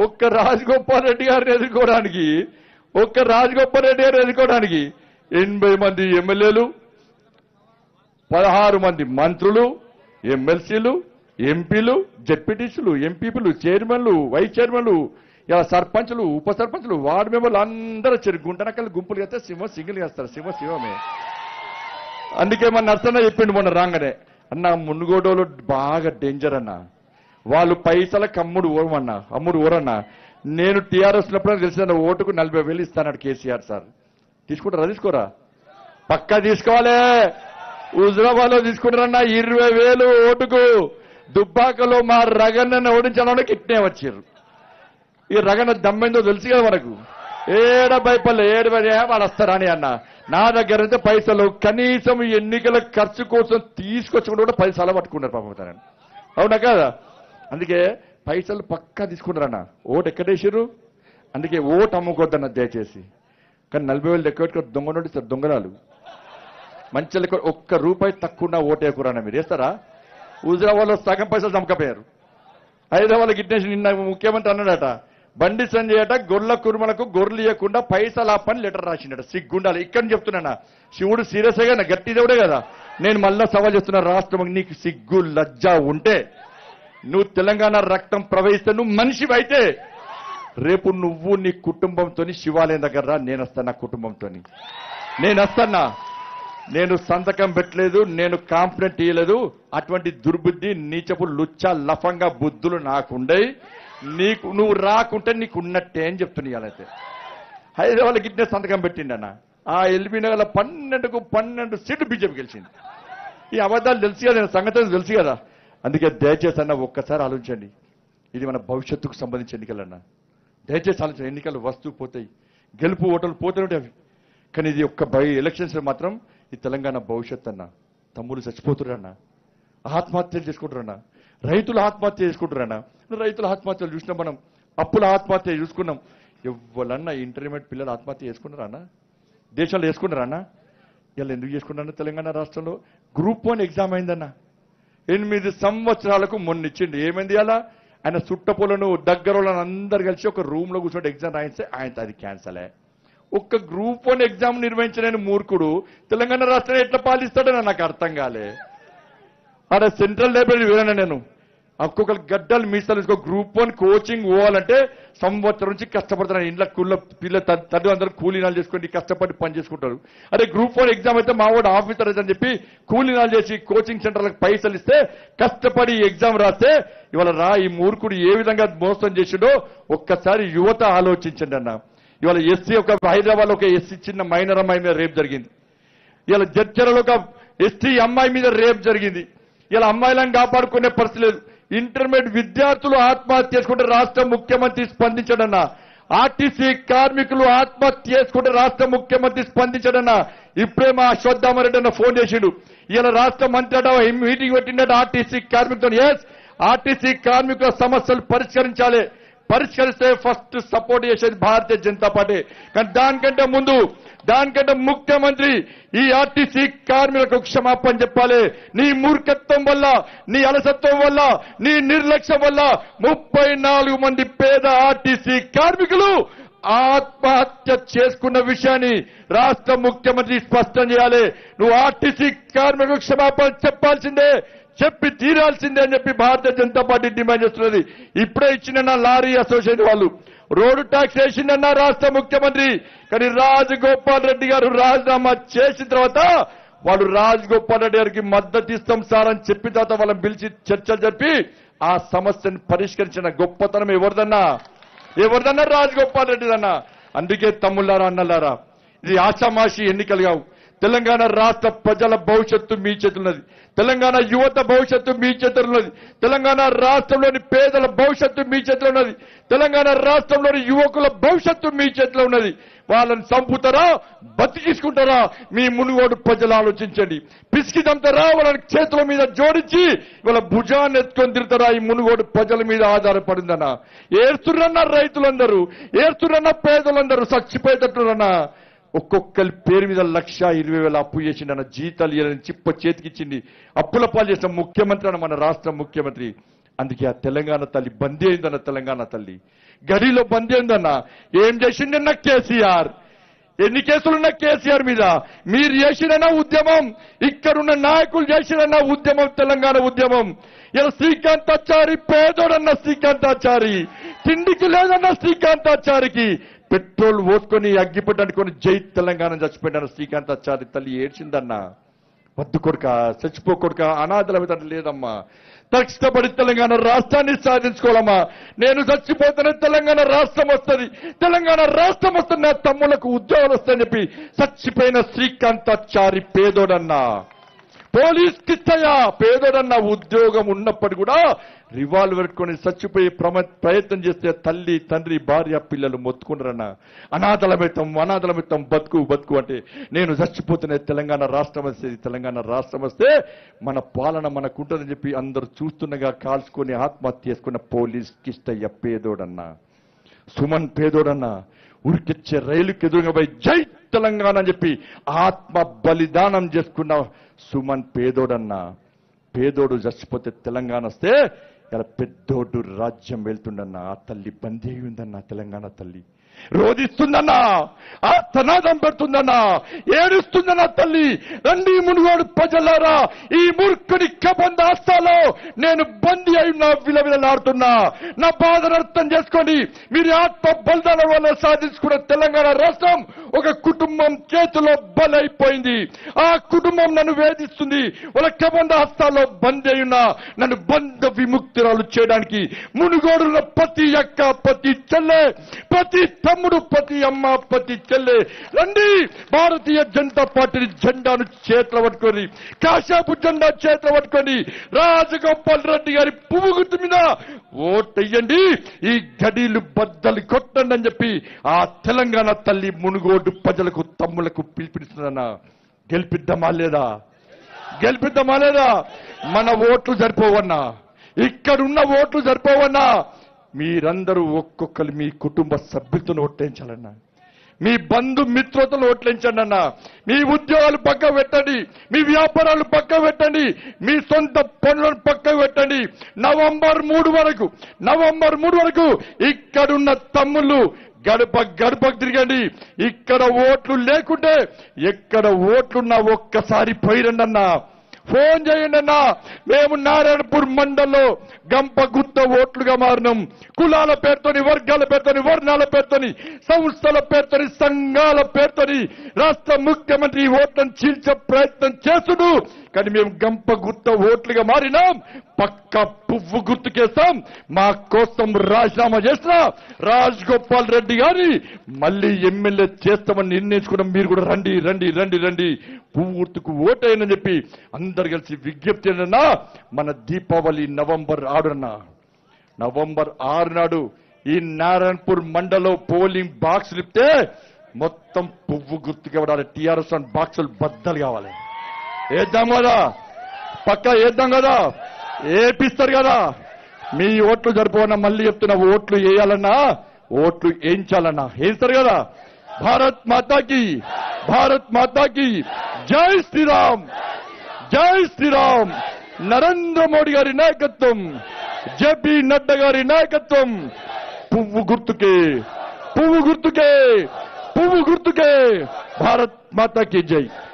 ఒక్క రాజగోపాల్ రెడ్డి గారిని ఎదుర్కోవడానికి ఒక్క రాజగోపాల్ రెడ్డి గారిని ఎదుర్కోవడానికి ఎనభై మంది ఎమ్మెల్యేలు పదహారు మంది మంత్రులు ఎమ్మెల్సీలు ఎంపీలు జడ్పీటీసీలు ఎంపీపీలు చైర్మన్లు వైస్ చైర్మన్లు ఇలా సర్పంచ్లు ఉప సర్పంచ్లు వార్డు మెంబర్లు అందరూ చెరు గుంటనకల్ గుంపులు చేస్తే సింహం సింగిల్ చేస్తారు సింహ సింహమే అందుకే మన నర్సన్న చెప్పిండు మొన్న రాగానే అన్న మునుగోడోలు బాగా డేంజర్ అన్న వాళ్ళు పైసల కమ్ముడు ఓరమన్నా అమ్ముడు ఓరన్నా నేను టీఆర్ఎస్ ఉన్నప్పుడు తెలిసిన ఓటుకు నలభై వేలు ఇస్తానడు కేసీఆర్ సార్ తీసుకుంటారా తీసుకోరా పక్కా తీసుకోవాలి హుజరాబాద్ లో తీసుకుంటారన్న ఇరవై వేలు ఓటుకు దుబ్బాకలో మా రగన్నను ఓడించడానికి ఇట్నే వచ్చారు ఈ రగన్న దమ్మైందో తెలుసు కదా మనకు ఏడ భయపడలే ఏడు భయ వాడు వస్తారని అన్న నా దగ్గర అయితే పైసలు కనీసం ఈ ఎన్నికల ఖర్చు కోసం తీసుకొచ్చుకుంటూ కూడా పైసలు పట్టుకున్నారు పాపం తనని అవునా కదా అందుకే పైసలు పక్కా తీసుకున్నారన్న ఓటు ఎక్కడేసారు అందుకే ఓటు అమ్ముకోద్దన్న దయచేసి కానీ నలభై వేలు ఎక్కువ దొంగ నోటిస్తారు దొంగరాలు మంచి లెక్క ఒక్క రూపాయి తక్కువ ఓటేకురాన్న మీరు వేస్తారా హుజరాబాద్లో సగం పైసలు చమకపోయారు హైదరాబాద్ గిట్నేసి నిన్న ముఖ్యమంత్రి అన్నాడట బండి సంజయ్ అట గొర్రెల కురుమలకు గొర్రెలు ఇవ్వకుండా పైసలు ఆపని లెటర్ రాసిండట సిగ్గుండాలి ఇక్కడ చెప్తున్నా శివుడు సీరియస్ గా గట్టి దేవుడే కదా నేను మళ్ళా సవాల్ చేస్తున్నా రాష్ట్రం నీకు సిగ్గు లజ్జ ఉంటే నువ్వు తెలంగాణ రక్తం ప్రవహిస్తే నువ్వు మనిషివి అయితే రేపు నువ్వు నీ కుటుంబంతో శివాలయం దగ్గర రా నేను వస్తాను నా కుటుంబంతో నేను వస్తానా నేను సంతకం పెట్టలేదు నేను కాంప్లైంట్ ఇయ్యలేదు అటువంటి దుర్బుద్ధి నీచపు లుచ్చ లఫంగా బుద్ధులు నాకుండై నీకు నువ్వు రాకుంటే నీకు ఉన్నట్టే అని చెప్తున్నా ఇవాళైతే హైదరాబాద్ గిట్నే సంతకం పెట్టిండన్న ఆ ఎల్బీ నగర్ పన్నెండుకు పన్నెండు సీట్లు బీజేపీ గెలిచింది ఈ అబద్ధాలు తెలుసు కదా సంగతి తెలుసు కదా అందుకే దయచేసి అన్న ఒక్కసారి ఆలోచించండి ఇది మన భవిష్యత్తుకు సంబంధించిన ఎన్నికలన్న దయచేసి ఆలోచన ఎన్నికలు వస్తూ పోతాయి గెలుపు ఓటలు పోతూనే ఉంటాయి అవి కానీ ఇది ఒక్క బై ఎలక్షన్స్ మాత్రం ఈ తెలంగాణ భవిష్యత్ అన్న తమ్ముడు చచ్చిపోతురన్న ఆత్మహత్యలు చేసుకుంటారన్న రైతులు ఆత్మహత్య చేసుకుంటారన్న రైతుల ఆత్మహత్యలు చూసినాం మనం అప్పుల ఆత్మహత్య చూసుకున్నాం ఎవ్వలన్నా ఇంటర్మీడియట్ పిల్లలు ఆత్మహత్య చేసుకున్నారా అన్న దేశంలో చేసుకున్నారా అన్న ఇలా ఎందుకు చేసుకున్నారన్న తెలంగాణ రాష్ట్రంలో గ్రూప్ వన్ ఎగ్జామ్ అయిందన్న ఎనిమిది సంవత్సరాలకు మొన్న ఇచ్చిండు ఏమైంది అలా ఆయన చుట్టపులను దగ్గరలను అందరు కలిసి ఒక రూమ్ లో కూర్చొని ఎగ్జామ్ రాయిస్తే ఆయన అది క్యాన్సలే ఒక్క గ్రూప్ వన్ ఎగ్జామ్ నిర్వహించలేని మూర్ఖుడు తెలంగాణ రాష్ట్రాన్ని ఎట్లా పాలిస్తాడని నాకు అర్థం కాలే ఆడ సెంట్రల్ లైబ్రరీ వేరే నేను ఒక్కొక్కరు గడ్డలు మీసాలు వేసుకో గ్రూప్ వన్ కోచింగ్ పోవాలంటే సంవత్సరం నుంచి కష్టపడుతున్నారు ఇంట్లో కూల పిల్ల తల్లి అందరూ కూలీనాలు చేసుకొని కష్టపడి పని చేసుకుంటారు అదే గ్రూప్ వన్ ఎగ్జామ్ అయితే మా వాడు ఆఫీసర్ అయితే అని చెప్పి కూలీనాలు చేసి కోచింగ్ సెంటర్లకు పైసలు ఇస్తే కష్టపడి ఈ ఎగ్జామ్ రాస్తే ఇవాళ రా ఈ మూర్ఖుడు ఏ విధంగా మోసం చేసిండో ఒక్కసారి యువత ఆలోచించండి అన్న ఇవాళ ఎస్సీ ఒక హైదరాబాద్ ఒక ఎస్సీ చిన్న మైనర్ అమ్మాయి మీద రేపు జరిగింది ఇలా జడ్చరలో ఒక ఎస్టీ అమ్మాయి మీద రేప్ జరిగింది ఇలా అమ్మాయిలను కాపాడుకునే పరిస్థితి లేదు ఇంటర్మీడియట్ విద్యార్థులు ఆత్మహత్య చేసుకుంటే రాష్ట్ర ముఖ్యమంత్రి స్పందించడన్న ఆర్టీసీ కార్మికులు ఆత్మహత్య చేసుకుంటే రాష్ట్ర ముఖ్యమంత్రి స్పందించడన్న ఇప్పుడే మా అశ్వత్థామరెడ్డి అన్న ఫోన్ చేసిండు ఇలా రాష్ట్ర మంత్రి అట మీటింగ్ పెట్టిండట ఆర్టీసీ కార్మికులతో ఎస్ ఆర్టీసీ కార్మికుల సమస్యలు పరిష్కరించాలి పరిష్కరిస్తే ఫస్ట్ సపోర్ట్ చేసేది భారతీయ జనతా పార్టీ కానీ దానికంటే ముందు దానికంటే ముఖ్యమంత్రి ఈ ఆర్టీసీ కార్మికులకు క్షమాపణ చెప్పాలి నీ మూర్ఖత్వం వల్ల నీ అలసత్వం వల్ల నీ నిర్లక్ష్యం వల్ల ముప్పై నాలుగు మంది పేద ఆర్టీసీ కార్మికులు ఆత్మహత్య చేసుకున్న విషయాన్ని రాష్ట్ర ముఖ్యమంత్రి స్పష్టం చేయాలి నువ్వు ఆర్టీసీ కార్మికులకు క్షమాపణ చెప్పాల్సిందే చెప్పి తీరాల్సిందే అని చెప్పి భారతీయ జనతా పార్టీ డిమాండ్ చేస్తున్నది ఇప్పుడే ఇచ్చిన నా లారీ అసోసియేషన్ వాళ్ళు రోడ్డు ట్యాక్స్ వేసిందన్న రాష్ట్ర ముఖ్యమంత్రి కానీ రాజగోపాల్ రెడ్డి గారు రాజీనామా చేసిన తర్వాత వాడు రాజగోపాల్ రెడ్డి గారికి మద్దతు ఇస్తాం సార్ అని చెప్పిన తర్వాత వాళ్ళని పిలిచి చర్చలు చెప్పి ఆ సమస్యను పరిష్కరించిన గొప్పతనం ఎవరిదన్నా ఎవరిదన్నా రాజగోపాల్ రెడ్డిదన్నా అందుకే తమ్ముళ్ళారా అన్నలారా ఇది ఆషామాషి ఎన్నికలు కావు తెలంగాణ రాష్ట్ర ప్రజల భవిష్యత్తు మీ చేతున్నది తెలంగాణ యువత భవిష్యత్తు మీ చేతుల్లో ఉన్నది తెలంగాణ రాష్ట్రంలోని పేదల భవిష్యత్తు మీ చేతిలో ఉన్నది తెలంగాణ రాష్ట్రంలోని యువకుల భవిష్యత్తు మీ చేతిలో ఉన్నది వాళ్ళని చంపుతారా బతికిసుకుంటారా మీ మునుగోడు ప్రజలు ఆలోచించండి పిసికి చంపుతారా వాళ్ళని చేతుల మీద జోడించి వాళ్ళ భుజాన్ని ఎత్తుకొని తిరుగుతారా ఈ మునుగోడు ప్రజల మీద ఆధారపడిందన్నా ఏడుతురన్నా రైతులందరూ ఏడుతురన్నా పేదలందరూ చచ్చిపోయేటట్టురన్నా ఒక్కొక్కరి పేరు మీద లక్ష ఇరవై వేల అప్పు చేసిండు అన్న జీతాలు ఇవ్వాలని చిప్ప చేతికిచ్చింది అప్పుల పాలు చేసిన ముఖ్యమంత్రి అన్న మన రాష్ట్ర ముఖ్యమంత్రి అందుకే ఆ తెలంగాణ తల్లి బందీ అయిందన్న తెలంగాణ తల్లి గడిలో బందీ ఉందన్న ఏం చేసిండన్న కేసీఆర్ ఎన్ని కేసులున్న కేసీఆర్ మీద మీరు చేసిరన్న ఉద్యమం ఇక్కడున్న నాయకులు చేసిరన్న ఉద్యమం తెలంగాణ ఉద్యమం ఇలా శ్రీకాంతాచారి పేదోడన్న శ్రీకాంతాచారి తిండికి లేదన్న శ్రీకాంతాచారికి పెట్రోల్ ఓసుకొని అగ్గిపెట్టి అనుకొని జై తెలంగాణ చచ్చిపోయిన శ్రీకాంతాచారి తల్లి ఏడ్చిందన్న వద్దు కొడుక చచ్చిపో కొడుక అనాథల మీద లేదమ్మా కష్టపడి తెలంగాణ రాష్ట్రాన్ని సాధించుకోవాలమ్మా నేను చచ్చిపోతేనే తెలంగాణ రాష్ట్రం వస్తుంది తెలంగాణ రాష్ట్రం వస్తుంది నా తమ్ములకు ఉద్యోగాలు వస్తాయని చెప్పి చచ్చిపోయిన శ్రీకాంతాచారి పేదోడన్నా పోలీస్ కిచ్చయ్య పేదోడన్న ఉద్యోగం ఉన్నప్పటి కూడా రివాల్వర్ పెట్టుకొని చచ్చిపోయే ప్రమ ప్రయత్నం చేస్తే తల్లి తండ్రి భార్య పిల్లలు మొత్తుకుంటారన్న అనాథలమితం అనాథలమితం బతుకు బతుకు అంటే నేను చచ్చిపోతున్న తెలంగాణ రాష్ట్రం వస్తే తెలంగాణ రాష్ట్రం వస్తే మన పాలన మనకుంటుందని చెప్పి అందరూ చూస్తుండగా కాల్చుకొని ఆత్మహత్య చేసుకున్న పోలీస్ కిష్టయ్య పేదోడన్నా సుమన్ పేదోడన్న ఉరికిచ్చే రైలుకి ఎదురుగా పోయి జై తెలంగాణ అని చెప్పి ఆత్మ బలిదానం చేసుకున్న సుమన్ పేదోడన్న పేదోడు చచ్చిపోతే తెలంగాణ వస్తే ఇలా పెద్దోడు రాజ్యం వెళ్తుండన్న ఆ తల్లి బందీ అయి ఉందన్న తెలంగాణ తల్లి రోధిస్తుందన్నా ఆ తనాదం పెడుతుందన్నా ఏడుస్తుందన్న తల్లి రండి మునుగోడు ప్రజలారా ఈ మూర్ఖుడి కబంద హస్తాలో నేను బందీ అయి నా విలవిలలాడుతున్నా నా బాధను అర్థం చేసుకోండి మీరు ఆత్మ బలిదానం వల్ల సాధించుకున్న తెలంగాణ రాష్ట్రం ఒక కుటుంబం చేతిలో బలైపోయింది ఆ కుటుంబం నన్ను వేధిస్తుంది వాళ్ళ కబంద హస్తాల్లో బందీ అయి ఉన్నా నన్ను బంధ విముక్తురాలు చేయడానికి మునుగోడులో ప్రతి అక్క ప్రతి చెల్లె ప్రతి తమ్ముడు ప్రతి అమ్మ ప్రతి చెల్లె రండి భారతీయ జనతా పార్టీ జెండాను చేతిలో పట్టుకొని కాశాపు జెండా చేతిలో పట్టుకొని రాజగోపాల్ రెడ్డి గారి పువ్వు గుర్తు మీద ఓటెయ్యండి ఈ గడీలు బద్దలు కొట్టండి అని చెప్పి ఆ తెలంగాణ తల్లి మునుగోడు ప్రజలకు తమ్ములకు పిలిపిస్తున్నా గెలిపిద్దామా లేదా గెలిపిద్దామా లేదా మన ఓట్లు సరిపోవన్నా ఇక్కడున్న ఓట్లు సరిపోవన్నా మీరందరూ ఒక్కొక్కరు మీ కుటుంబ సభ్యులతో ఓట్లేంచాలన్నా మీ బంధు మిత్రులతో ఓట్లించండి అన్న మీ ఉద్యోగాలు పక్క పెట్టండి మీ వ్యాపారాలు పక్క పెట్టండి మీ సొంత పనులను పక్క పెట్టండి నవంబర్ మూడు వరకు నవంబర్ మూడు వరకు ఇక్కడున్న తమ్ముళ్ళు గడప గడపకు తిరగండి ఇక్కడ ఓట్లు లేకుంటే ఎక్కడ ఓట్లున్నా ఒక్కసారి పోయిరండి అన్నా ఫోన్ చేయండి అన్నా మేము నారాయణపూర్ మండల్లో గంప గుత్త ఓట్లుగా మారినాం కులాల పేరుతోని వర్గాల పేరుతోని వర్ణాల పేరుతోని సంస్థల పేరుతోని సంఘాల పేరుతోని రాష్ట్ర ముఖ్యమంత్రి ఓట్లను చీల్చే ప్రయత్నం చేస్తుడు కానీ మేము గంప గుత్త ఓట్లుగా మారినాం పక్క పువ్వు గుర్తుకేస్తాం మా కోసం రాజీనామా చేసిన రాజ్ గోపాల్ రెడ్డి గారి మళ్ళీ ఎమ్మెల్యే చేస్తామని నిర్ణయించుకున్నాం మీరు కూడా రండి రండి రండి రండి పువ్వు గుర్తుకు ఓటేయనని చెప్పి అందరు కలిసి విజ్ఞప్తి ఏంటన్నా మన దీపావళి నవంబర్ ఆరున నవంబర్ ఆరు నాడు ఈ నారాయణపూర్ మండలం పోలింగ్ బాక్స్ ఇస్తే మొత్తం పువ్వు గుర్తుకు ఇవ్వడాలి టీఆర్ఎస్ బాక్సులు బద్దలు కావాలి వేద్దాం కదా పక్క వేద్దాం కదా ఏపిస్తారు కదా మీ ఓట్లు జరుపుకున్న మళ్ళీ చెప్తున్నా ఓట్లు వేయాలన్నా ఓట్లు వేయించాలన్నా వేస్తారు కదా భారత్ మాతాకి భారత్ మాతాకి జై శ్రీరామ్ జై శ్రీరామ్ నరేంద్ర మోడీ గారి నాయకత్వం జేపీ నడ్డా గారి నాయకత్వం పువ్వు గుర్తుకే పువ్వు గుర్తుకే పువ్వు గుర్తుకే భారత్ మాతాకి జై